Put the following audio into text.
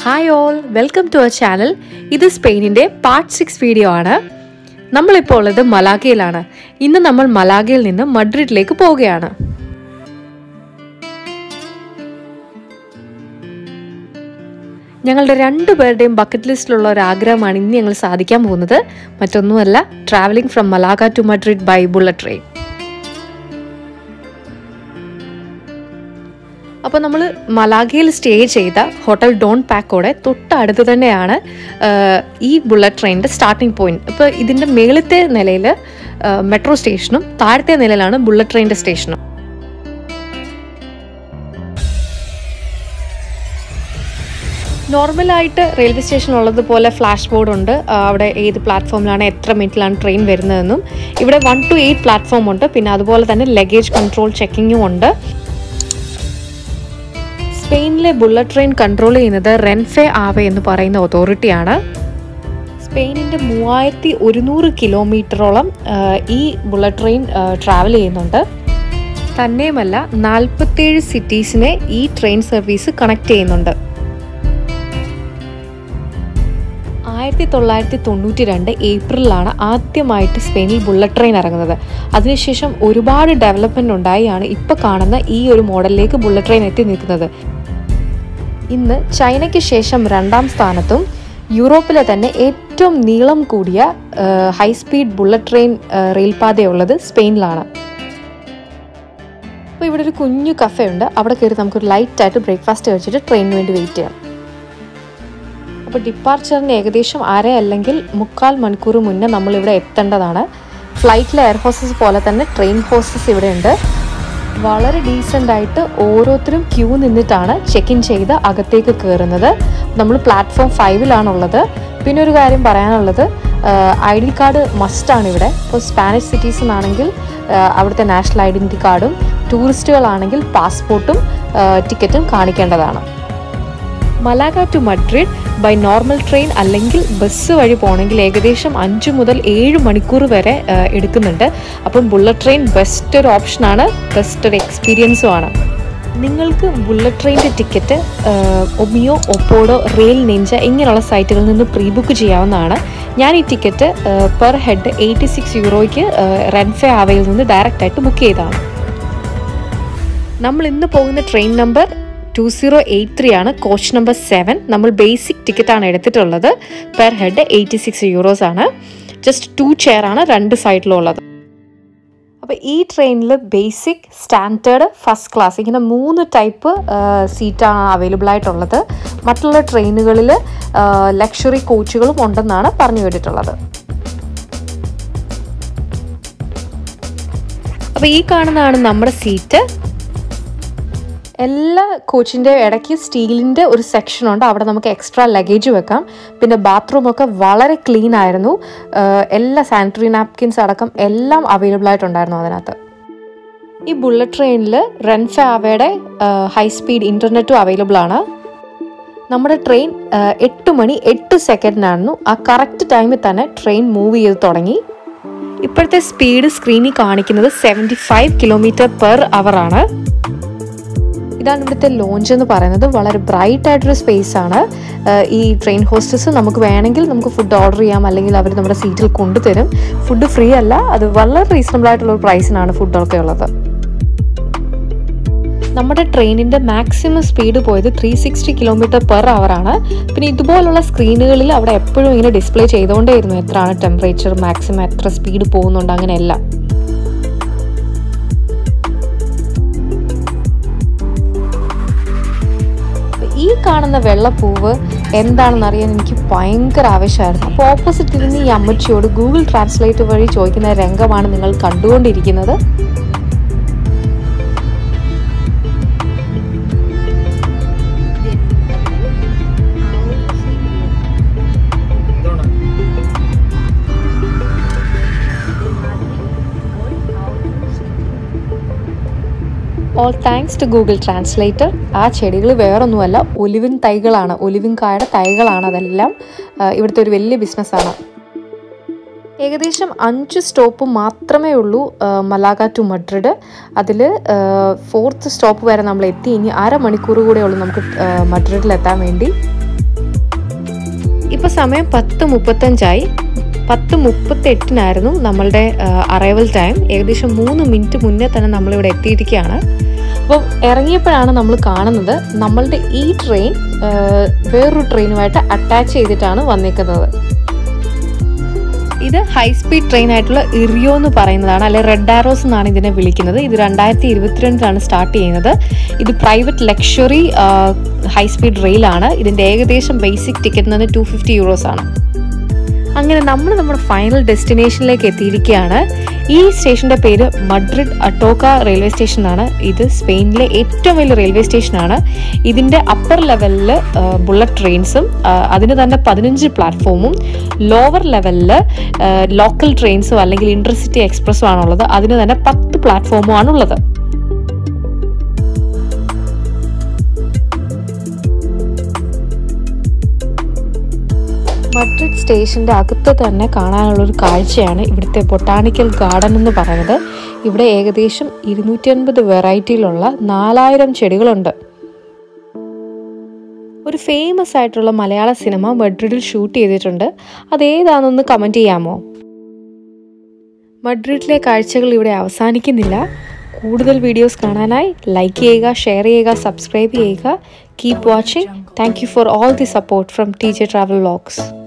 hi all welcome to our channel ഇത് സ്പെയിനിൻ്റെ part six video ആണ് നമ്മളിപ്പോൾ ഉള്ളത് മലാഗയിലാണ് ഇന്ന് നമ്മൾ മലാഗയിൽ നിന്ന് മഡ്രിഡിലേക്ക് പോവുകയാണ് ഞങ്ങളുടെ രണ്ടു പേരുടെയും ബക്കറ്റ് ലിസ്റ്റിലുള്ള ഒരു ആഗ്രഹമാണ് ഇന്ന് ഞങ്ങൾ സാധിക്കാൻ പോകുന്നത് മറ്റൊന്നുമല്ല travelling from Malaga to Madrid by bullet train അപ്പോൾ നമ്മൾ മലാഗയിൽ സ്റ്റേ ചെയ്ത ഹോട്ടൽ ഡോൺ പാക്കോടെ തൊട്ടടുത്ത് തന്നെയാണ് ഈ ബുള്ളറ്റ് ട്രെയിനിൻ്റെ സ്റ്റാർട്ടിംഗ് പോയിന്റ് ഇപ്പോൾ ഇതിൻ്റെ മേളത്തെ നിലയിൽ മെട്രോ സ്റ്റേഷനും താഴത്തെ നിലയിലാണ് ബുള്ളറ്റ് ട്രെയിനിൻ്റെ സ്റ്റേഷനും നോർമലായിട്ട് റെയിൽവേ സ്റ്റേഷൻ ഉള്ളതുപോലെ ഫ്ലാഷ് ബോർഡ് ഉണ്ട് അവിടെ ഏത് പ്ലാറ്റ്ഫോമിലാണ് എത്ര മിനിറ്റിലാണ് ട്രെയിൻ വരുന്നതെന്നും ഇവിടെ വൺ ടു എയ്റ്റ് പ്ലാറ്റ്ഫോം ഉണ്ട് പിന്നെ അതുപോലെ തന്നെ ലഗേജ് കൺട്രോൾ ചെക്കിങ്ങും ഉണ്ട് സ്പെയിനിലെ ബുള്ളറ്റ് ട്രെയിൻ കൺട്രോൾ ചെയ്യുന്നത് റെൻഫെ ആവെ എന്ന് പറയുന്ന അതോറിറ്റിയാണ് സ്പെയിനിൻ്റെ മൂവായിരത്തി ഒരുന്നൂറ് കിലോമീറ്ററോളം ഈ ബുള്ളറ്റ് ട്രെയിൻ ട്രാവൽ ചെയ്യുന്നുണ്ട് തന്നെയുമല്ല നാൽപ്പത്തേഴ് സിറ്റീസിനെ ഈ ട്രെയിൻ സർവീസ് കണക്ട് ചെയ്യുന്നുണ്ട് ആയിരത്തി തൊള്ളായിരത്തി തൊണ്ണൂറ്റി രണ്ട് ഏപ്രിലാണ് ആദ്യമായിട്ട് സ്പെയിനിൽ ബുള്ളറ്റ് ട്രെയിൻ ഇറങ്ങുന്നത് അതിനുശേഷം ഒരുപാട് ഡെവലപ്മെൻ്റ് ഉണ്ടായാണ് ഇപ്പോൾ കാണുന്ന ഈ ഒരു മോഡലിലേക്ക് ബുള്ളറ്റ് ട്രെയിൻ എത്തി നിൽക്കുന്നത് ഇന്ന് ചൈനയ്ക്ക് ശേഷം രണ്ടാം സ്ഥാനത്തും യൂറോപ്പിലെ തന്നെ ഏറ്റവും നീളം കൂടിയ ഹൈ സ്പീഡ് ബുള്ളറ്റ് ട്രെയിൻ റെയിൽപാതയുള്ളത് സ്പെയിനിലാണ് അപ്പോൾ ഇവിടെ ഒരു കുഞ്ഞു കഫേ ഉണ്ട് അവിടെ കയറി നമുക്കൊരു ലൈറ്റായിട്ട് ബ്രേക്ക്ഫാസ്റ്റ് കഴിച്ചിട്ട് ട്രെയിനിന് വേണ്ടി വെയിറ്റ് ചെയ്യാം അപ്പോൾ ഡിപ്പാർച്ചറിന് ഏകദേശം അര അല്ലെങ്കിൽ മുക്കാൽ മണിക്കൂർ മുന്നേ നമ്മളിവിടെ എത്തേണ്ടതാണ് ഫ്ലൈറ്റിലെ എയർ ഹോസ്റ്റസ് പോലെ തന്നെ ട്രെയിൻ ഹോസ്റ്റസ് ഇവിടെ ഉണ്ട് വളരെ ഡീസൻ്റ് ആയിട്ട് ഓരോരുത്തരും ക്യൂ നിന്നിട്ടാണ് ചെക്ക് ഇൻ ചെയ്ത് അകത്തേക്ക് കയറുന്നത് നമ്മൾ പ്ലാറ്റ്ഫോം ഫൈവിലാണുള്ളത് പിന്നെ ഒരു കാര്യം പറയാനുള്ളത് ഐ ഡി കാർഡ് മസ്റ്റാണ് ഇവിടെ ഇപ്പോൾ സ്പാനിഷ് സിറ്റീസിനാണെങ്കിൽ അവിടുത്തെ നാഷണൽ ഐഡൻറ്റി കാർഡും ടൂറിസ്റ്റുകളാണെങ്കിൽ പാസ്പോർട്ടും ടിക്കറ്റും കാണിക്കേണ്ടതാണ് Malaga to Madrid by normal train അല്ലെങ്കിൽ ബസ് വഴി പോകണമെങ്കിൽ ഏകദേശം അഞ്ച് മുതൽ ഏഴ് മണിക്കൂർ വരെ എടുക്കുന്നുണ്ട് അപ്പം ബുള്ളറ്റ് ട്രെയിൻ ബെസ്റ്റ് ഒരു ഓപ്ഷനാണ് ബെസ്റ്റ് ഒരു എക്സ്പീരിയൻസും ആണ് നിങ്ങൾക്ക് ബുള്ളറ്റ് ട്രെയിനിൻ്റെ ടിക്കറ്റ് ഒമിയോ ഒപ്പോഡോ റെയിൽ നെഞ്ച ഇങ്ങനെയുള്ള സൈറ്റുകളിൽ നിന്ന് പ്രീ ബുക്ക് ചെയ്യാവുന്നതാണ് ഞാൻ ഈ ticket per head eighty six യൂറോയ്ക്ക് റെൻഫെ ആവയിൽ നിന്ന് ഡയറക്റ്റ് ആയിട്ട് ബുക്ക് ചെയ്തതാണ് നമ്മൾ ഇന്ന് പോകുന്ന train number two zero eight three ആണ് കോച്ച് നമ്പർ സെവൻ നമ്മൾ ബേസിക് ടിക്കറ്റാണ് എടുത്തിട്ടുള്ളത് per head eighty six euros ആണ് ജസ്റ്റ് ടു ചെയർ ആണ് രണ്ട് സൈഡിലും ഉള്ളത് അപ്പോൾ ഈ ട്രെയിനിൽ ബേസിക് സ്റ്റാൻഡേർഡ് ഫസ്റ്റ് ക്ലാസ് ഇങ്ങനെ മൂന്ന് ടൈപ്പ് സീറ്റാണ് അവൈലബിൾ ആയിട്ടുള്ളത് മറ്റുള്ള ട്രെയിനുകളിൽ ലക്ഷറി കോച്ചുകളും ഉണ്ടെന്നാണ് പറഞ്ഞു കേട്ടിട്ടുള്ളത് അപ്പോൾ ഈ കാണുന്നതാണ് നമ്മുടെ സീറ്റ് എല്ലാ കോച്ചിൻ്റെ ഇടയ്ക്ക് സ്റ്റീലിൻ്റെ ഒരു സെക്ഷൻ ഉണ്ട് അവിടെ നമുക്ക് എക്സ്ട്രാ ലഗേജ് വെക്കാം പിന്നെ ബാത്റൂമൊക്കെ വളരെ ക്ലീൻ ആയിരുന്നു എല്ലാ സാനിറ്ററി നാപ്കിൻസ് അടക്കം എല്ലാം അവൈലബിൾ ആയിട്ടുണ്ടായിരുന്നു അതിനകത്ത് ഈ ബുള്ളറ്റ് ട്രെയിനിൽ റെൻഫ ആവയുടെ ഹൈ സ്പീഡ് ഇൻ്റർനെറ്റും അവൈലബിൾ ആണ് നമ്മുടെ ട്രെയിൻ എട്ട് മണി എട്ട് സെക്കൻഡിനായിരുന്നു ആ കറക്റ്റ് ടൈമിൽ തന്നെ ട്രെയിൻ മൂവ് ചെയ്ത് തുടങ്ങി ഇപ്പോഴത്തെ സ്പീഡ് സ്ക്രീനിൽ കാണിക്കുന്നത് seventy five kilometre per hour ആണ് ഇതാണ് ഇവിടുത്തെ ലോഞ്ച് എന്ന് പറയുന്നത് വളരെ ബ്രൈറ്റ് ആയിട്ടൊരു സ്പേസ് ആണ് ഈ ട്രെയിൻ ഹോസ്റ്റസ് നമുക്ക് വേണമെങ്കിൽ നമുക്ക് ഫുഡ് ഓർഡർ ചെയ്യാം അല്ലെങ്കിൽ അവർ നമ്മുടെ സീറ്റിൽ കൊണ്ടുതരും ഫുഡ് ഫ്രീ അല്ല അത് വളരെ റീസണബിൾ ആയിട്ടുള്ള ഒരു പ്രൈസിനാണ് ഫുഡൊക്കെ ഉള്ളത് നമ്മുടെ ട്രെയിനിൻ്റെ മാക്സിമം സ്പീഡ് പോയത് three sixty kilometre per hour ആണ് പിന്നെ ഇതുപോലുള്ള സ്ക്രീനുകളിൽ അവിടെ എപ്പോഴും ഇങ്ങനെ ഡിസ്പ്ലേ ചെയ്തുകൊണ്ടേയിരുന്നു എത്രയാണ് ടെമ്പറേച്ചർ മാക്സിമം എത്ര സ്പീഡ് പോകുന്നുണ്ട് അങ്ങനെയെല്ലാം ഈ കാണുന്ന വെള്ളപ്പൂവ് എന്താണെന്ന് അറിയാൻ എനിക്ക് ഭയങ്കര ആവശ്യമായിരുന്നു അപ്പോൾ ഓപ്പോസിറ്റ് ഇരുന്ന് ഈ അമ്മച്ചിയോട് ഗൂഗിൾ ട്രാൻസ്ലേറ്റ് വഴി ചോദിക്കുന്ന രംഗമാണ് നിങ്ങൾ കണ്ടുകൊണ്ടിരിക്കുന്നത് all thanks to Google translator ആ ചെടികൾ വേറൊന്നുമല്ല ഒലിവിൻ തൈകളാണ് ഒലിവിൻ കായുടെ തൈകളാണ് അതെല്ലാം ഇവിടുത്തെ ഒരു വലിയ ബിസിനസ്സാണ് ഏകദേശം അഞ്ച് സ്റ്റോപ്പ് മാത്രമേ ഉള്ളൂ മലാഗ ടു മഡ്രിഡ് അതിൽ ഫോർത്ത് സ്റ്റോപ്പ് വരെ നമ്മൾ എത്തി ഇനി അരമണിക്കൂർ കൂടെ ഉള്ളൂ നമുക്ക് മഡ്രിഡിൽ എത്താൻ വേണ്ടി ഇപ്പോൾ സമയം പത്ത് മുപ്പത്തഞ്ചായി പത്ത് മുപ്പത്തെട്ടിനായിരുന്നു നമ്മളുടെ അറൈവൽ ടൈം ഏകദേശം മൂന്ന് മിനിറ്റ് മുന്നേ തന്നെ നമ്മളിവിടെ എത്തിയിരിക്കുകയാണ് അപ്പോൾ ഇറങ്ങിയപ്പോഴാണ് നമ്മൾ കാണുന്നത് നമ്മളുടെ ഈ ട്രെയിൻ വേറൊരു ട്രെയിനുമായിട്ട് അറ്റാച്ച് ചെയ്തിട്ടാണ് വന്നേക്കുന്നത് ഇത് ഹൈ സ്പീഡ് ട്രെയിൻ ആയിട്ടുള്ള ഇറിയോ എന്ന് പറയുന്നതാണ് അല്ലെ റെഡ് ആരോസ് എന്നാണ് ഇതിനെ വിളിക്കുന്നത് ഇത് രണ്ടായിരത്തി ഇരുപത്തിരണ്ടിലാണ് സ്റ്റാർട്ട് ചെയ്യുന്നത് ഇത് പ്രൈവറ്റ് ലക്ഷറി ഹൈ സ്പീഡ് റെയിലാണ് ഇതിൻ്റെ ഏകദേശം ബേസിക് ടിക്കറ്റ് എന്ന് ടു ഫിഫ്റ്റി യൂറോസ് ആണ് അങ്ങനെ നമ്മൾ നമ്മുടെ ഫൈനൽ ഡെസ്റ്റിനേഷനിലേക്ക് എത്തിയിരിക്കുകയാണ് ഈ സ്റ്റേഷൻ്റെ പേര് മഡ്രിഡ് അട്ടോക്ക റെയിൽവേ സ്റ്റേഷൻ ആണ് ഇത് സ്പെയിനിലെ ഏറ്റവും വലിയ റെയിൽവേ സ്റ്റേഷനാണ് ഇതിൻ്റെ അപ്പർ ലെവലിൽ ബുള്ളറ്റ് ട്രെയിൻസും അതിന് തന്നെ പതിനഞ്ച് പ്ലാറ്റ്ഫോമും ലോവർ ലെവലിൽ ലോക്കൽ ട്രെയിൻസും അല്ലെങ്കിൽ ഇൻ്റർസിറ്റി എക്സ്പ്രസ്സും ആണുള്ളത് അതിന് തന്നെ പത്ത് പ്ലാറ്റ്ഫോമും ആണുള്ളത് മഡ്രിഡ് സ്റ്റേഷൻ്റെ അകത്ത് തന്നെ കാണാനുള്ളൊരു കാഴ്ചയാണ് ഇവിടുത്തെ ബൊട്ടാണിക്കൽ ഗാർഡൻ എന്ന് പറയുന്നത് ഇവിടെ ഏകദേശം ഇരുന്നൂറ്റി അൻപത് വെറൈറ്റിയിലുള്ള നാലായിരം ചെടികളുണ്ട് ഒരു ഫേമസ് ആയിട്ടുള്ള മലയാള സിനിമ മഡ്രിഡിൽ ഷൂട്ട് ചെയ്തിട്ടുണ്ട് അതേതാണെന്ന് കമൻറ്റ് ചെയ്യാമോ മഡ്രിഡിലെ കാഴ്ചകൾ ഇവിടെ അവസാനിക്കുന്നില്ല കൂടുതൽ വീഡിയോസ് കാണാനായി ലൈക്ക് ചെയ്യുക ഷെയർ ചെയ്യുക സബ്സ്ക്രൈബ് ചെയ്യുക keep watching thank you for all the support from teacher travel vlogs